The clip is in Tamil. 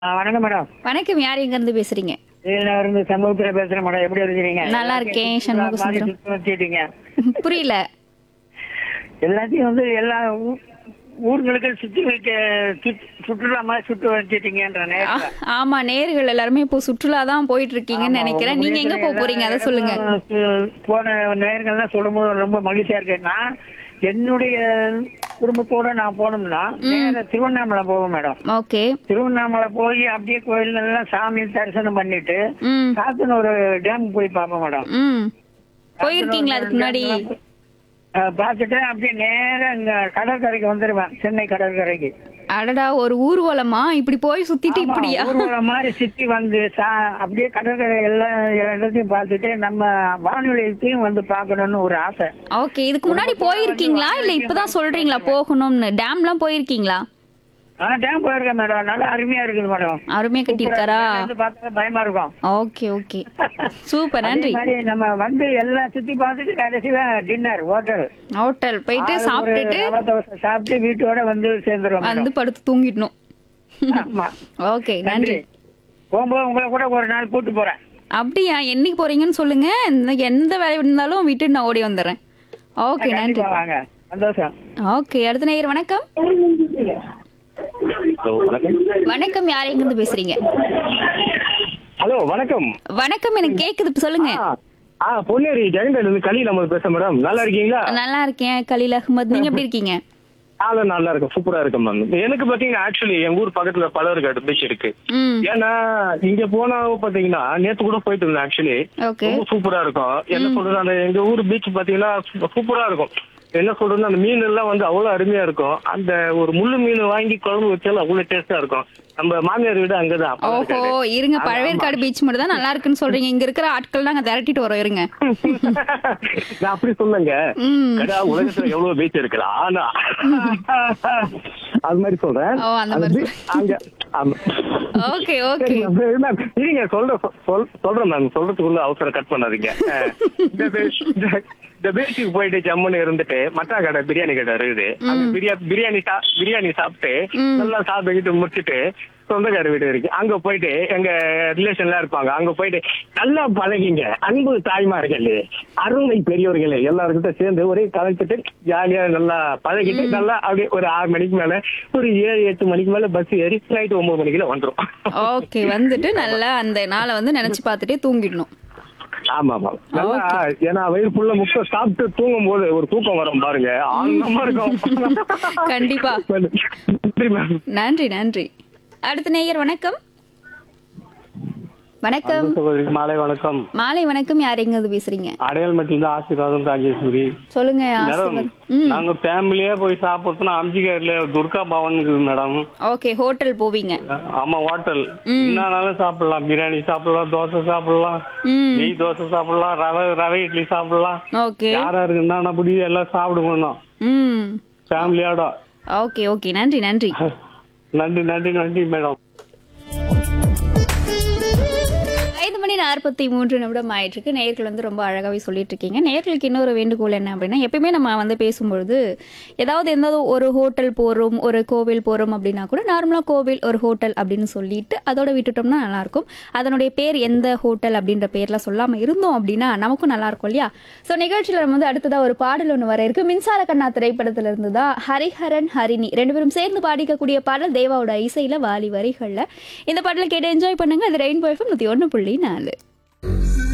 ஆ, வணக்கம் மேடம் வணக்கம் யார் எங்க இருந்து பேசுறீங்க நான் இருந்து சமூகத்துல பேசுறேன் மேடம் எப்படி இருக்கிறீங்க நல்லா இருக்கேன், சண்முக சுந்தரம். மாதிரி சுத்தி வச்சிட்டீங்க புரியல எல்லாத்தையும் வந்து எல்லா ஊ- ஊர்களுக்கு சுத்தி வைக்க சுத்- சுற்றுலா மாதிரி சுத்தி வச்சிட்டீங்கன்ற ஆ, நேரத்துல ஆமா நேர்கள் எல்லாருமே இப்போ சுற்றுலா தான் போயிட்டு இருக்கீங்கன்னு நினைக்கிறேன் நீங்க எங்க போக போறீங்க அதை சொல்லுங்க போன நேரங்கள் தான் சொல்லும்போது ரொம்ப மகிழ்ச்சியா இருக்கு நான் என்னுடைய குடும்பத்தோட நான் போனோம்னா நேரா திருவண்ணாமலை போவோம் மேடம் ஓகே திருவண்ணாமலை போய் அப்படியே கோயில் எல்லாம் சாமி தரிசனம் பண்ணிட்டு ம் காத்தனூர் டேம் போய் பார்ப்போம் மேடம் ம் போயிருக்கீங்களா அதுக்கு முன்னாடி அஹ் பார்த்துட்டு அப்படியே நேரா இங்க கடற்கரைக்கு வந்துருவேன் சென்னை கடற்கரைக்கு அடடா ஒரு ஊர்வலமா இப்படி போய் சுத்திட்டு ஆமா, இப்படியா ஊர்வலம் மாதிரி சுத்தி வந்து சா- அப்படியே கடற்கரை எல்லா இடத்தையும் பார்த்துட்டு நம்ம வானொலியத்தையும் வந்து பார்க்கணும்னு ஒரு ஆசை ஓகே இதுக்கு முன்னாடி போயிருக்கீங்களா இல்ல இப்பதான் சொல்றீங்களா போகணும்னு டேம்லாம் போயிருக்கீங்களா ஆ டேம் போயிருக்கேன் மேடம் நல்லா அருமையா இருக்குது மேடம் அருமையா கட்டியிருக்காரா வந்து பார்த்தா பயமா இருக்கும் ஓகே ஓகே சூப்பர் அதே நன்றி மாதிரி நம்ம வந்து எல்லாம் சுத்தி பார்த்துட்டு கடைசியில டின்னர் ஹோட்டல் ஹோட்டல் போயிட்டு சாப்பிட்டுட்டு சாப்பிட்டு வீட்டோட வந்து சேர்ந்துருவோம் மேடம். வந்து படுத்து தூங்கிடணும் ஆமா ஓகே நன்றி போகும்போது உங்களை கூட ஒரு நாள் கூட்டு போறேன் அப்படியா என்னைக்கு போறீங்கன்னு சொல்லுங்க இந்த எந்த வேலை இருந்தாலும் விட்டுட்டு நான் ஓடி வந்துடுறேன் ஓகே நன்றி கண்டிப்பா வாங்க சந்தோஷம் ஓகே அடுத்த நேயர் வணக்கம் ஹலோ வணக்கம் வணக்கம் யார் எங்க இருந்து பேசுறீங்க ஹலோ வணக்கம் வணக்கம் எனக்கு கேக்குது சொல்லுங்க ஆ, ஆ பொன்னேரி ஜெகண்டல் இருந்து கலி நம்ம பேசுறேன் மேடம் நல்லா இருக்கீங்களா நல்லா இருக்கேன் கலீல் அகமது நீங்க எப்படி இருக்கீங்க நானும் நல்லா இருக்கேன் சூப்பரா இருக்கேன் மேம் எனக்கு பாத்தீங்கன்னா ஆக்சுவலி எங்க ஊர் பக்கத்துல பலவர்காடு பீச் இருக்கு ம் ஏன்னா இங்க போனா பாத்தீங்கன்னா நேத்து கூட போயிட்டு இருந்தேன் ஆக்சுவலி ஓகே ரொம்ப சூப்பரா இருக்கும் என்ன சொல்றது அந்த எங்க ஊர் பீச் பாத்தீங்கன்னா சூப்பரா இருக்கும் என்ன சொல்றது அந்த மீன் எல்லாம் வந்து அவ்வளவு அருமையா இருக்கும் அந்த ஒரு முள்ளு மீன் வாங்கி குழம்பு வச்சாலும் அவ்வளவு டேஸ்டா இருக்கும் நம்ம மாமியார் வீடு அங்கதான் ஓஹோ பழவேற்காடு. இருங்க ஆமா, பழவேற்காடு பீச் மட்டும் தான் நல்லா இருக்குன்னு சொல்றீங்க இங்க இருக்கிற ஆட்கள் நாங்க திரட்டிட்டு வரோம் இருங்க நான் அப்படி சொல்லுங்க ம் கடா உலகத்துல எவ்வளவு பீச் இருக்குடா ஆனா அது மாதிரி சொல்றேன் ஓ, அந்த அது மாதிரி beach அங்க ஆமா. ஓகே ஓகே சரி, ma'am. இருங்க சொல்ற சொல் சொல்றேன் மேம் சொல்றதுக்குள்ள அவசரம் கட் பண்ணாதீங்க அஹ், இந்த beach- இந்த- இந்த பீச்சுக்கு போயிட்டு ஜம்முன்னு இருந்துட்டு மட்டா கடை பிரியாணி கடை இருக்குது அங்க பிரியா பிரியாணி சா- பிரியாணி சாப்பிட்டு ம். நல்லா சாப்பிட்டுக்கிட்டு முடிச்சிட்டு சொந்தக்கார வீடு இருக்கு அங்க போயிட்டு எங்க ரிலேஷன்லாம் இருப்பாங்க அங்க போயிட்டு நல்லா பழகிங்க அன்பு தாய்மார்களே அருமை பெரியவர்களே எல்லாருக்கிட்ட சேர்ந்து ஒரே கலந்துட்டு ஜாலியா நல்லா பழகிட்டு நல்லா அப்படியே ஒரு ஆறு மணிக்கு மேல ஒரு ஏழு எட்டு மணிக்கு மேல பஸ் ஏறி நைட்டு ஒன்பது மணிக்குள்ள வந்துரும் ஓகே வந்துட்டு நல்லா அந்த நாளை வந்து நினைச்சு பார்த்துட்டே தூங்கிடணும் ஆமா ஆமா நல்லா ஏன்னா வயிறு ஃபுல்லா முட்டை சாப்பிட்டு தூங்கும் போது ஒரு தூக்கம் வரும் பாருங்க ஆனந்தமா இருக்கும் கண்டிப்பா நன்றி மேம் நன்றி நன்றி அடுத்த நேயர் வணக்கம் வணக்கம் சகோதரி மாலை வணக்கம் மாலை வணக்கம் யார் எங்க இருந்து பேசுறீங்க அடையாளமட்டில் தான் ஆசீர்வாதம் ராஜேஸ்வரி சொல்லுங்க மேடம் ஆசீர்வாத். ம் நாங்க ஃபேமிலியே போய் சாப்பிட்டோம்னா அம்ஜிகார்ல துர்கா பவன் இருக்குது மேடம் ஓகே ஹோட்டல் போவீங்க ஆமா ஹோட்டல் என்னன்னாலும் சாப்பிடலாம் பிரியாணி சாப்பிடலாம் தோசை சாப்பிடலாம் ம் நெய் தோசை சாப்பிடலாம் ரவை ரவை இட்லி சாப்பிடலாம் ஓகே யார் யாருக்கு என்னென்ன பிடிக்கும் எல்லாம் சாப்பிடுவோம் ம் ஃபேமிலியோட ஓகே ஓகே நன்றி நன்றி நன்றி நன்றி நன்றி மேடம் ஐந்து மணி நாற்பத்தி மூன்று நிமிடம் ஆயிட்டு இருக்கு நேயர்கள் வந்து ரொம்ப அழகாவே சொல்லிட்டு இருக்கீங்க நேயர்களுக்கு இன்னொரு வேண்டுகோள் என்ன அப்படின்னா எப்பயுமே நம்ம வந்து பேசும்பொழுது ஏதாவது எந்த ஒரு ஹோட்டல் போறோம் ஒரு கோவில் போறோம் அப்படின்னா கூட நார்மலா கோவில் ஒரு ஹோட்டல் அப்படின்னு சொல்லிட்டு அதோட விட்டுட்டோம்னா நல்லா இருக்கும் அதனுடைய பேர் எந்த ஹோட்டல் அப்படின்ற பேர்ல சொல்லாம இருந்தோம் அப்படின்னா நமக்கும் நல்லா இருக்கும் இல்லையா ஸோ நிகழ்ச்சியில நம்ம வந்து அடுத்ததா ஒரு பாடல் ஒன்று வர இருக்கு மின்சார கண்ணா திரைப்படத்துல இருந்து தான் ஹரிஹரன் ஹரிணி ரெண்டு பேரும் சேர்ந்து பாடிக்கக்கூடிய பாடல் தேவாவோட இசையில வாலி வரிகள்ல இந்த பாடலை கேட்டு என்ஜாய் பண்ணுங்க அது ரெயின்போ எஃப்எம் நூத்தி ஒன்று புள்ளி நாலு